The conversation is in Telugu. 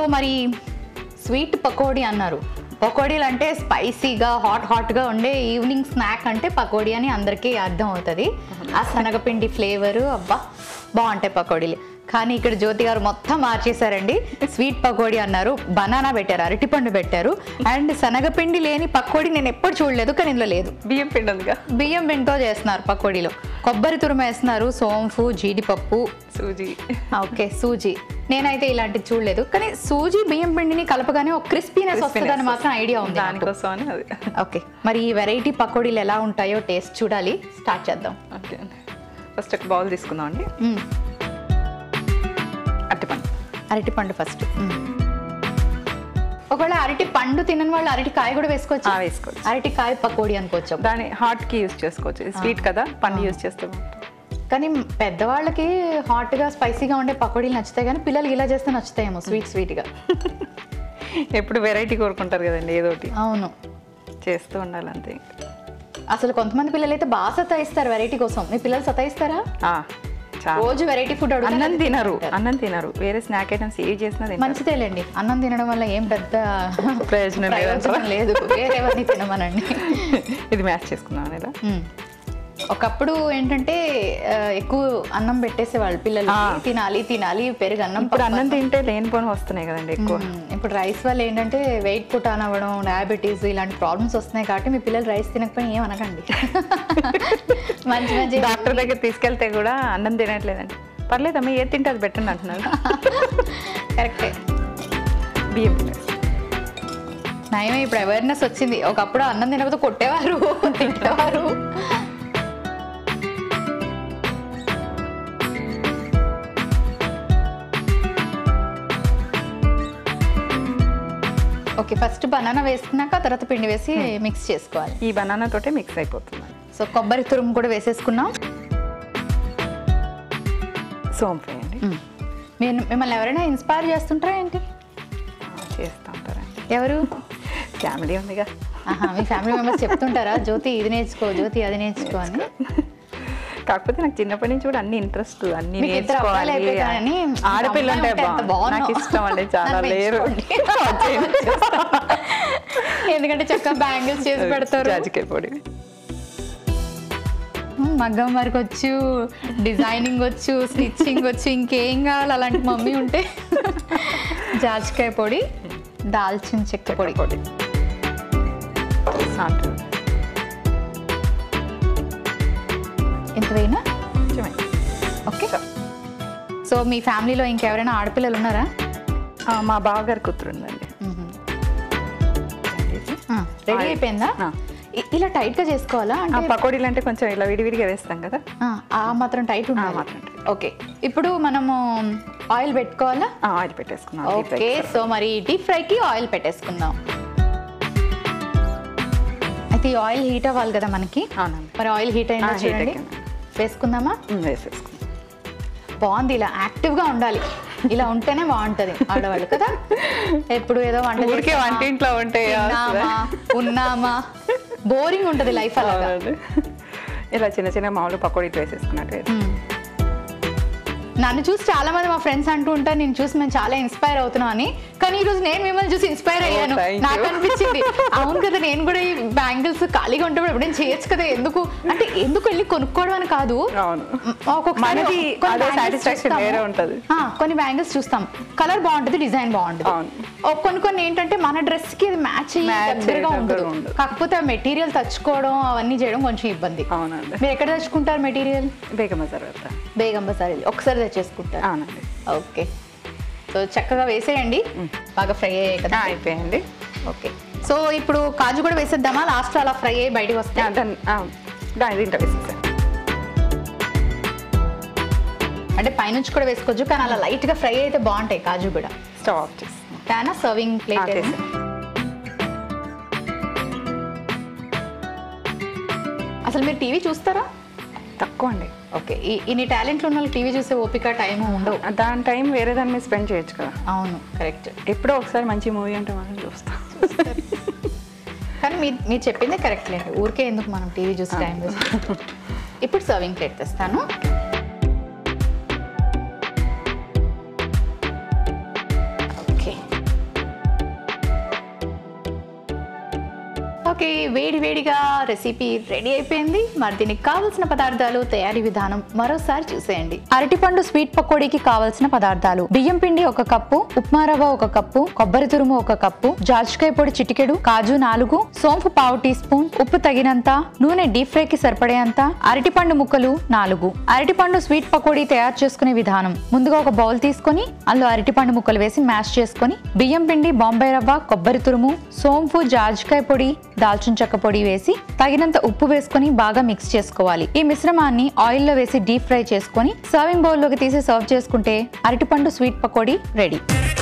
మరి స్వీట్ పకోడీ అన్నారు పకోడీలు అంటే స్పైసీగా హాట్ హాట్గా ఉండే ఈవినింగ్ స్నాక్ అంటే పకోడీ అని అందరికీ అర్థం అవుతుంది ఆ శనగపిండి ఫ్లేవరు అబ్బా బాగుంటాయి పకోడీలు కానీ ఇక్కడ జ్యోతి గారు మొత్తం మార్చేశారండి స్వీట్ పకోడీ అన్నారు బనానా పెట్టారు అరటిపండు పెట్టారు అండ్ శనగపిండి లేని పకోడీ నేను ఎప్పుడు చూడలేదు కానీ ఇందులో లేదు బియ్యం పిండి ఉందిగా బియ్యం పిండితో చేస్తున్నారు పకోడీలో కొబ్బరి తురుము వేస్తున్నారు సోంపు జీడిపప్పు సూజీ ఓకే సూజీ నేనైతే ఇలాంటిది చూడలేదు కానీ సూజీ బియ్యం పిండిని కలపగానే ఒక క్రిస్పీనెస్ వస్తుందని మాత్రం ఐడియా ఉంది నాకు. దానికోసం అని అది ఓకే మరి ఈ వెరైటీ పకోడీలు ఎలా ఉంటాయో టేస్ట్ చూడాలి స్టార్ట్ చేద్దాం ఓకే అండి ఫస్ట్ ఒక బౌల్ తీసుకుందాం అండి మ్మ్. అరటిపండు అరటి పండు ఫస్ట్ ఒకవేళ అరటి పండు తినని వాళ్ళు అరటి కాయ కూడా వేసుకోవచ్చు ఆ, వేసుకోవచ్చు. అరటి కాయ పకోడీ అనుకోవచ్చు దాని హాట్కి యూజ్ చేసుకోవచ్చు స్వీట్ కదా పండు యూజ్ చేస్తే బాగుంటుంది. కానీ పెద్దవాళ్ళకి హాట్ గా స్పైసీగా ఉండే పకోడీలు నచ్చుతాయి కానీ పిల్లలకి ఇలా చేస్తే నచ్చుతాయేమో స్వీట్ స్వీట్ గా ఎప్పుడు వెరైటీ కోరుకుంటారు కదండి ఏదోటి అవును చేస్తూ ఉండాలి అంతే అసలు కొంతమంది పిల్లలు అయితే బాగా సతాయిస్తారు వెరైటీ కోసం మీ పిల్లలు సతాయిస్తారా ఆ, చాలా రోజు వెరైటీ ఫుడ్ అన్నం తినరు అన్నం తినరు వేరే స్నాక్ ఐటమ్స్ ఏవి చేసినా తినరు మంచిదేలేండి అన్నం తినడం వల్ల ఏం పెద్ద ప్రయోజనం లేదంటారా? ప్రయోజనం లేదు వేరేవన్నీ తినమనండి ఇది మ్యాచ్ చేసుకుందాం ఇలా మ్మ్. ఒకప్పుడు ఏంటంటే ఆ, ఎక్కువ అన్నం పెట్టేసేవాళ్ళు పిల్లలు ఆ. తినాలి తినాలి పెరుగు అన్నం ఇప్పుడు అన్నం తింటే లేనిపోని వస్తున్నాయి కదండి ఎక్కువ మ్మ్. ఇప్పుడు రైస్ వల్ల ఏంటంటే వెయిట్ పుట్ ఆన్ అవ్వడం డయాబెటీస్ ఇలాంటి ప్రాబ్లమ్స్ వస్తున్నాయి కాబట్టి మీ పిల్లలు రైస్ తినకపోయినా ఏం అనకండి మంచి మంచి డాక్టర్ దగ్గర తీసుకెళ్తే కూడా అన్నం తినట్లేదండి పర్లేదమ్మా ఏది తింటే అది పెట్టండి అంటున్నారు కరెక్టే బియ్యం పిండి. నయమే ఇప్పుడు అవేర్నెస్ వచ్చింది ఒకప్పుడు అన్నం తినకపోతే కొట్టేవారు తిట్టేవారు ఓకే ఫస్ట్ బనానా వేసుకున్నాక తర్వాత పిండి వేసి మిక్స్ చేసుకోవాలి ఈ బనానా తోటే మిక్స్ అయిపోతుంది సో కొబ్బరి తురుము కూడా వేసేసుకున్నాం సోంపు వేయండి మ్మ్. మీరు మిమ్మల్ని ఎవరైనా ఇన్స్పైర్ చేస్తుంటారా ఏంటి చేస్తూ ఉంటారండి ఎవరు ఫ్యామిలీ ఉందిగా ఆహా మీ ఫ్యామిలీ మెంబర్స్ చెప్తుంటారా జ్యోతి ఇది నేర్చుకో జ్యోతి అది నేర్చుకో అని కాకపోతే నాకు చిన్నప్పటి నుంచి కూడా అన్ని ఇంట్రెస్ట్ అన్ని మీకు ఇద్దరు అబ్బాయిలు నేర్చుకోవాలి అయిపోయారని ఆడపిల్ల అంటే అమ్మాయి ఉంటే ఎంత బాగుంది. బాగున్నావు. నాకు ఇష్టం అండి చాలా నన్ను లేరు ఎందుకంటే చక్కగా బ్యాంగిల్స్ చేసి పెడతారు జాజికాయ పొడి మ్మ్, మగ్గం వర్క్ వచ్చు డిజైనింగ్ వచ్చు స్టిచ్చింగ్ వచ్చు ఇంకేం కావాలి అలాంటి మమ్మీ ఉంటే జాజికాయ పొడి దాల్చిన చెక్క పొడి పొడి సాల్ట్ ఎంత వేయినా కొంచెమే. ఓకే సో మీ ఫ్యామిలీలో ఇంకెవరైనా ఆడపిల్లలు ఉన్నారా ఆ, మా బావగారి కూతురు ఉందండి రెడీ అయిపోయిందా ఆ. ఇ- ఇలా టైట్ గా చేసుకోవాలా ఆ అంటే పకోడీలు అంటే కొంచెం ఇలా విడివిడిగా వేస్తాం కదా ఆ, ఆ మాత్రం టైట్ ఉండాలి మాత్రం tight. ఓకే ఇప్పుడు మనము ఆయిల్ పెట్టుకోవాలా ఆ, ఆయిల్ పెట్టేసుకున్నాం deep fry ఓకే కి సో మరి డీప్ ఫ్రైకి ఆయిల్ పెట్టేసుకుందాం అయితే ఈ ఆయిల్ హీట్ అవ్వాలి కదా మనకి అవునండి మరి ఆయిల్ హీట్ అయిందా ఆ, heat చూడండి ఎక్కింది. వేసుకుందామా ఉమ్, వేసేసుకున్నాం బాగుంది ఇలా యాక్టివ్ గా ఉండాలి ఇలా ఉంటేనే బాగుంటది ఆడవాళ్ళు కదా ఎప్పుడు ఏదో వంట ఊరికే చేసామా, వంటింట్లో ఉంటే తిన్నామా ఉన్నామా బోరింగ్ ఉంటది లైఫ్ అలాగా అవునండి. ఇలా చిన్న చిన్న మామూలు పకోడీలు వేసేసుకున్నట్టు వేసి- మ్మ్. నన్ను చూసి చాలా మంది మా ఫ్రెండ్స్ అంటూ ఉంటారు నేను చూసి మేము చాలా ఇన్స్పైర్ అవుతున్నాం అని కానీ ఈ రోజు నేను మిమ్మల్ని చూసి ఇన్స్పైర్ అయ్యాను thank you. నాకు అనిపించింది అవును కదా నేను కూడా ఈ బ్యాంగిల్స్ ఖాళీగా ఉంటే ఇప్పుడు నేను చేయొచ్చు కదా ఎందుకు అంటే ఎందుకు వెళ్ళి కొనుక్కోవడం అని కాదు అవును మ్, ఒక్కొక్కసారి మనది కొన్ని అదే bangles satisfaction చూస్తాము. వేరే ఉంటది. ఆ, కొన్ని బ్యాంగిల్స్ చూస్తాం కలర్ బాగుంటది డిజైన్ బాగుంటది అవును. ఓ, కొన్ని కొన్ని ఏంటంటే మన డ్రెస్ కి అది మ్యాచ్ అయ్యి Match దగ్గరగా అయ్యి ఉండదు దగ్గరగా ఉండదు. కాకపోతే ఆ మెటీరియల్ తెచ్చుకోవడం అవన్నీ చేయడం కొంచెం ఇబ్బంది అవునండి మీరు ఎక్కడ తెచ్చుకుంటారు మెటీరియల్ బేగం బజార్ వెళ్తా బేగం బజార్ వెళ్ళి ఒకసారి తెచ్చేసుకుంటారు అవునండి ఓకే సో చక్కగా వేసేయండి బాగా ఫ్రై అయ్యాయి ఆ, కదా అయిపోయింది ఓకే సో ఇప్పుడు కాజు కూడా వేసేద్దామా లాస్ట్ అలా ఫ్రై అయ్యి బయటకు ఆ, వస్తాయి దాన్ని ఆ, దాన్ని దీంట్లో వేసేసాను అంటే పైనుంచి కూడా వేసుకోవచ్చు కానీ అలా లైట్ గా ఫ్రై అయితే బాగుంటాయి కాజు కూడా స్టవ్ ఆఫ్ చేసి కానీ సర్వింగ్ ఆ, ప్లేట్ చేసాను. అసలు మీరు టీవీ చూస్తారా తక్కువ అండి ఓకే ఇన్ని టాలెంట్లు ఉన్న టీవీ చూసే ఓపిక టైం ఉండవు ఆ, దాని టైం వేరే దాని మీద స్పెండ్ చేయొచ్చు కదా అవును కరెక్ట్ ఎప్పుడో ఒకసారి మంచి మూవీ అంటే మనం చూస్తాం కానీ మీరు మీరు చెప్పిందే కరెక్ట్ లేండి ఊరికే ఎందుకు మనం టీవీ చూసి టైం వేస్ట్ ఇప్పుడు సర్వింగ్ ప్లేట్ తెస్తాను ఓకే ఓకే వేడి వేడిగా రెసిపీ రెడీ అయిపోయింది మరి దీనికి కావలసిన పదార్థాలు తయారీ విధానం మరోసారి చూసేయండి అరటిపండు స్వీట్ పకోడీకి కావలసిన పదార్థాలు బియ్యం పిండి ఒక కప్పు ఉప్మా రవ్వ ఒక కప్పు కొబ్బరి తురుము ఒక కప్పు జాజికాయ పొడి చిటికెడు కాజు నాలుగు సోంపు పావు టీ స్పూన్ ఉప్పు తగినంత నూనె డీప్ ఫ్రై కి సరిపడేంత అరటిపండు ముక్కలు నాలుగు అరటిపండు స్వీట్ పకోడీ తయారు చేసుకునే విధానం ముందుగా ఒక బౌల్ తీసుకొని అందులో అరటిపండు ముక్కలు వేసి మ్యాష్ చేసుకొని బియ్యం పిండి బాంబే రవ్వ కొబ్బరి తురుము సోంపు జాజికాయ పొడి దాల్చిన చెక్క పొడి వేసి తగినంత ఉప్పు వేసుకొని బాగా మిక్స్ చేసుకోవాలి ఈ మిశ్రమాన్ని ఆయిల్ లో వేసి డీప్ ఫ్రై చేసుకొని సర్వింగ్ బౌల్ లోకి తీసి సర్వ్ చేసుకుంటే అరటిపండు స్వీట్ పకోడీ రెడీ